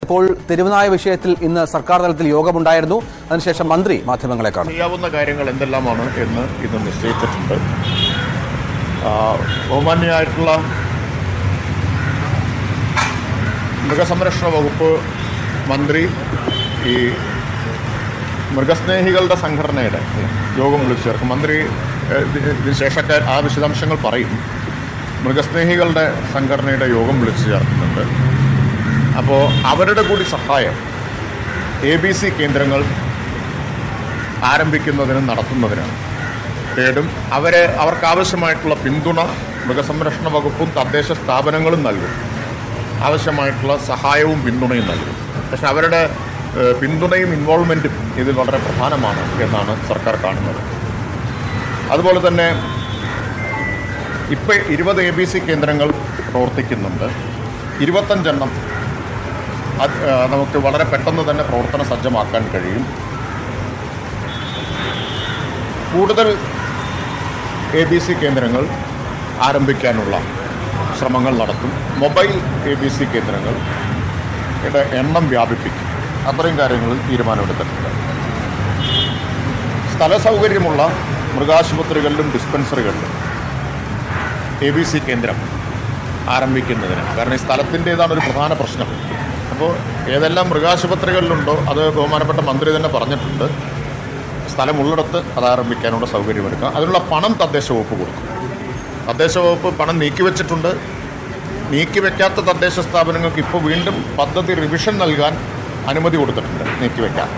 ഇപ്പോൾ തെരുവുനായ വിഷയത്തിൽ ഇന്ന് സർക്കാർ തലത്തിൽ യോഗമുണ്ടായിരുന്നു അതിനുശേഷം മന്ത്രി മാധ്യമങ്ങളെ കാണും ചെയ്യാവുന്ന കാര്യങ്ങൾ എന്തെല്ലാമാണ് എന്ന് ഇന്ന് നിശ്ചയിച്ചിട്ടുണ്ട് ആ, ബഹുമാന്യമായിട്ടുള്ള മൃഗസംരക്ഷണ വകുപ്പ് മന്ത്രി ഈ മൃഗസ്നേഹികളുടെ സംഘടനയുടെ യോഗം വിളിച്ചു ചേർക്കും മന്ത്രി ഏഹ്, ഇതിന് ഇതിന് ശേഷമൊക്കെ ആ വിശദാംശങ്ങൾ പറയും മൃഗസ്നേഹികളുടെ സംഘടനയുടെ യോഗം വിളിച്ചു ചേർക്കുന്നുണ്ട് അപ്പോൾ അവരുടെ കൂടി സഹായം എ ബി സി കേന്ദ്രങ്ങൾ ആരംഭിക്കുന്നതിനും നടത്തുന്നതിനാണ് തേടും അവരെ അവർക്ക് ആവശ്യമായിട്ടുള്ള പിന്തുണ മൃഗസംരക്ഷണ വകുപ്പും തദ്ദേശ സ്ഥാപനങ്ങളും നൽകും ആവശ്യമായിട്ടുള്ള സഹായവും പിന്തുണയും നൽകും പക്ഷെ അവരുടെ ഏഹ്, പിന്തുണയും ഇൻവോൾവ്മെൻറ്റും ഇതിൽ വളരെ പ്രധാനമാണ് എന്നാണ് സർക്കാർ കാണുന്നത് അതുപോലെ തന്നെ ഇപ്പം ഇരുപത് എ ബി സി കേന്ദ്രങ്ങൾ പ്രവർത്തിക്കുന്നുണ്ട് ഇരുപത്തഞ്ചെണ്ണം അത് ആ, നമുക്ക് വളരെ പെട്ടെന്ന് തന്നെ പ്രവർത്തന സജ്ജമാക്കാൻ കഴിയും കൂടുതൽ എ ബി സി കേന്ദ്രങ്ങൾ ആരംഭിക്കാനുള്ള ശ്രമങ്ങൾ നടത്തും മൊബൈൽ എ ബി സി കേന്ദ്രങ്ങൾ യുടെ എണ്ണം വ്യാപിപ്പിക്കും അത്രയും കാര്യങ്ങളിൽ തീരുമാനമെടുത്തിട്ടുണ്ട് സ്ഥല സൗകര്യമുള്ള മൃഗാശുപത്രികളിലും ഡിസ്പെൻസറികളിലും എ ബി സി കേന്ദ്രം ആരംഭിക്കുന്നതിന് കാരണം ഈ സ്ഥലത്തിൻ്റേതാണ് ഒരു പ്രധാന പ്രശ്നം അപ്പോൾ ഏതെല്ലാം മൃഗാശുപത്രികളിലുണ്ടോ അത് ബഹുമാനപ്പെട്ട മന്ത്രി തന്നെ പറഞ്ഞിട്ടുണ്ട് സ്ഥലമുള്ളിടത്ത് അത് ആരംഭിക്കാനുള്ള സൗകര്യമൊരുക്കാം അതിനുള്ള പണം തദ്ദേശ വകുപ്പ് കൊടുക്കും തദ്ദേശ വകുപ്പ് പണം നീക്കിവെച്ചിട്ടുണ്ട് നീക്കിവെക്കാത്ത തദ്ദേശ സ്ഥാപനങ്ങൾക്ക് ഇപ്പോൾ വീണ്ടും പദ്ധതി റിവിഷൻ നൽകാൻ അനുമതി കൊടുത്തിട്ടുണ്ട് നീക്കിവെക്കാൻ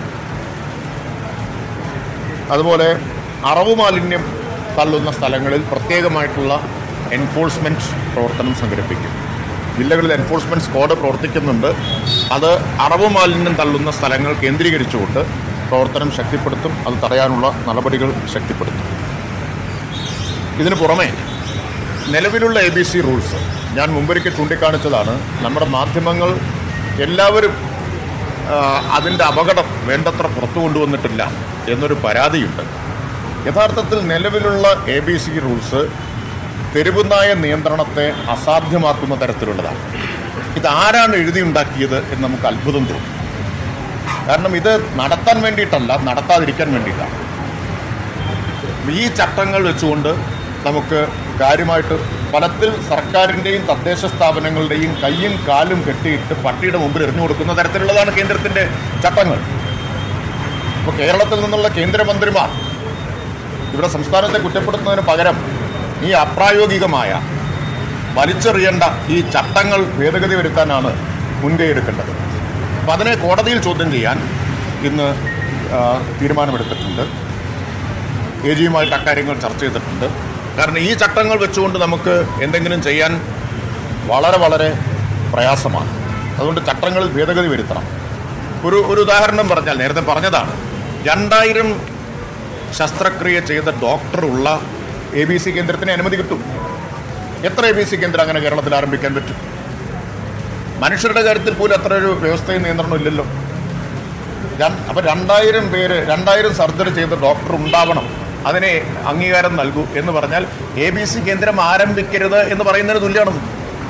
അതുപോലെ അറവ് മാലിന്യം തള്ളുന്ന സ്ഥലങ്ങളിൽ പ്രത്യേകമായിട്ടുള്ള എൻഫോഴ്സ്മെൻറ്റ് പ്രവർത്തനം സംഘടിപ്പിക്കും ജില്ലകളിൽ എൻഫോഴ്സ്മെൻറ്റ് സ്ക്വാഡ് പ്രവർത്തിക്കുന്നുണ്ട് അത് അറവ് മാലിന്യം തള്ളുന്ന സ്ഥലങ്ങൾ കേന്ദ്രീകരിച്ചുകൊണ്ട് പ്രവർത്തനം ശക്തിപ്പെടുത്തും അത് തടയാനുള്ള നടപടികൾ ശക്തിപ്പെടുത്തും ഇതിനു പുറമെ നിലവിലുള്ള എ ബി സി റൂൾസ് ഞാൻ മുമ്പൊരിക്കൽ ചൂണ്ടിക്കാണിച്ചതാണ് നമ്മുടെ മാധ്യമങ്ങൾ എല്ലാവരും ആ, അതിൻ്റെ അപകടം വേണ്ടത്ര പുറത്തു കൊണ്ടുവന്നിട്ടില്ല എന്നൊരു പരാതിയുണ്ട് യഥാർത്ഥത്തിൽ നിലവിലുള്ള എ ബി സി റൂൾസ് തെരുവുനായ നിയന്ത്രണത്തെ അസാധ്യമാക്കുന്ന തരത്തിലുള്ളതാണ് ഇതാരാണ് എഴുതിയുണ്ടാക്കിയത് എന്ന് നമുക്ക് അത്ഭുതം തോന്നും കാരണം ഇത് നടത്താൻ വേണ്ടിയിട്ടല്ല നടത്താതിരിക്കാൻ വേണ്ടിയിട്ടാണ് ഈ ചട്ടങ്ങൾ വെച്ചുകൊണ്ട് നമുക്ക് കാര്യമായിട്ട് ഫലത്തിൽ സർക്കാരിൻ്റെയും തദ്ദേശ സ്ഥാപനങ്ങളുടെയും കയ്യും കാലും കെട്ടിയിട്ട് പട്ടിയുടെ മുമ്പിൽ എറിഞ്ഞു കൊടുക്കുന്ന തരത്തിലുള്ളതാണ് കേന്ദ്രത്തിൻ്റെ ചട്ടങ്ങൾ ഇപ്പോൾ കേരളത്തിൽ നിന്നുള്ള കേന്ദ്രമന്ത്രിമാർ ഇവിടെ സംസ്ഥാനത്തെ കുറ്റപ്പെടുത്തുന്നതിന് പകരം ഈ അപ്രായോഗികമായ വലിച്ചെറിയേണ്ട ഈ ചട്ടങ്ങൾ ഭേദഗതി വരുത്താനാണ് മുൻകൈ എടുക്കേണ്ടത് അപ്പം അതിനെ കോടതിയിൽ ചോദ്യം ചെയ്യാൻ ഇന്ന് ആ, തീരുമാനമെടുത്തിട്ടുണ്ട് എ ജിയുമായിട്ട് അക്കാര്യങ്ങൾ ചർച്ച ചെയ്തിട്ടുണ്ട് കാരണം ഈ ചട്ടങ്ങൾ വെച്ചുകൊണ്ട് നമുക്ക് എന്തെങ്കിലും ചെയ്യാൻ വളരെ വളരെ പ്രയാസമാണ് അതുകൊണ്ട് ചട്ടങ്ങളിൽ ഭേദഗതി വരുത്തണം ഒരു ഒരു ഉദാഹരണം പറഞ്ഞാൽ നേരത്തെ പറഞ്ഞതാണ് രണ്ടായിരം ശസ്ത്രക്രിയ ചെയ്ത ഡോക്ടറുള്ള എ ബി സി കേന്ദ്രത്തിന് അനുമതി കിട്ടും എത്ര എ ബി സി കേന്ദ്രം അങ്ങനെ കേരളത്തിൽ ആരംഭിക്കാൻ പറ്റും മനുഷ്യരുടെ കാര്യത്തിൽ പോലും അത്ര ഒരു വ്യവസ്ഥയും നിയന്ത്രണവും ഇല്ലല്ലോ രണ്ട്- അപ്പൊ രണ്ടായിരം പേര് രണ്ടായിരം സർജറി ചെയ്ത ഡോക്ടർ ഉണ്ടാവണം അതിനെ അംഗീകാരം നൽകൂ എന്ന് പറഞ്ഞാൽ എ ബി സി കേന്ദ്രം ആരംഭിക്കരുത് എന്ന് പറയുന്നതിന് തുല്യമാണ്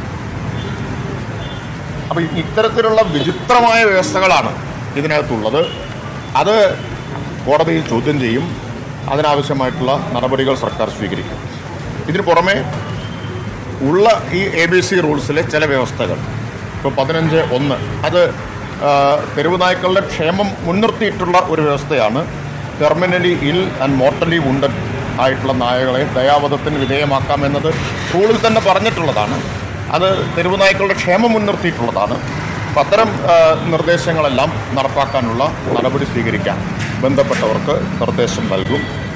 അപ്പൊ ഇത്തരത്തിലുള്ള വിചിത്രമായ വ്യവസ്ഥകളാണ് ഇതിനകത്തുള്ളത് അത് കോടതിയിൽ ചോദ്യം ചെയ്യും അതിനാവശ്യമായിട്ടുള്ള നടപടികൾ സർക്കാർ സ്വീകരിക്കും ഇതിന് പുറമെ ഉള്ള ഈ എ ബി സി റൂൾസിലെ ചില വ്യവസ്ഥകൾ ഇപ്പോൾ പതിനഞ്ച് ഒന്ന് അത് ആ, തെരുവ് നായ്ക്കളുടെ ക്ഷേമം മുൻനിർത്തിയിട്ടുള്ള ഒരു വ്യവസ്ഥയാണ് ടെർമിനലി ഇൽ ആൻഡ് മോർട്ടലി വുണ്ടഡ് ആയിട്ടുള്ള നായകളെ ദയാവധത്തിന് വിധേയമാക്കാമെന്നത് റൂളിൽ തന്നെ പറഞ്ഞിട്ടുള്ളതാണ് അത് തെരുവ് നായ്ക്കളുടെ ക്ഷേമം മുൻനിർത്തിയിട്ടുള്ളതാണ് അപ്പം അത്തരം ആ, നിർദ്ദേശങ്ങളെല്ലാം നടപ്പാക്കാനുള്ള നടപടി സ്വീകരിക്കാൻ ബന്ധപ്പെട്ടവർക്ക് നിർദ്ദേശം നൽകും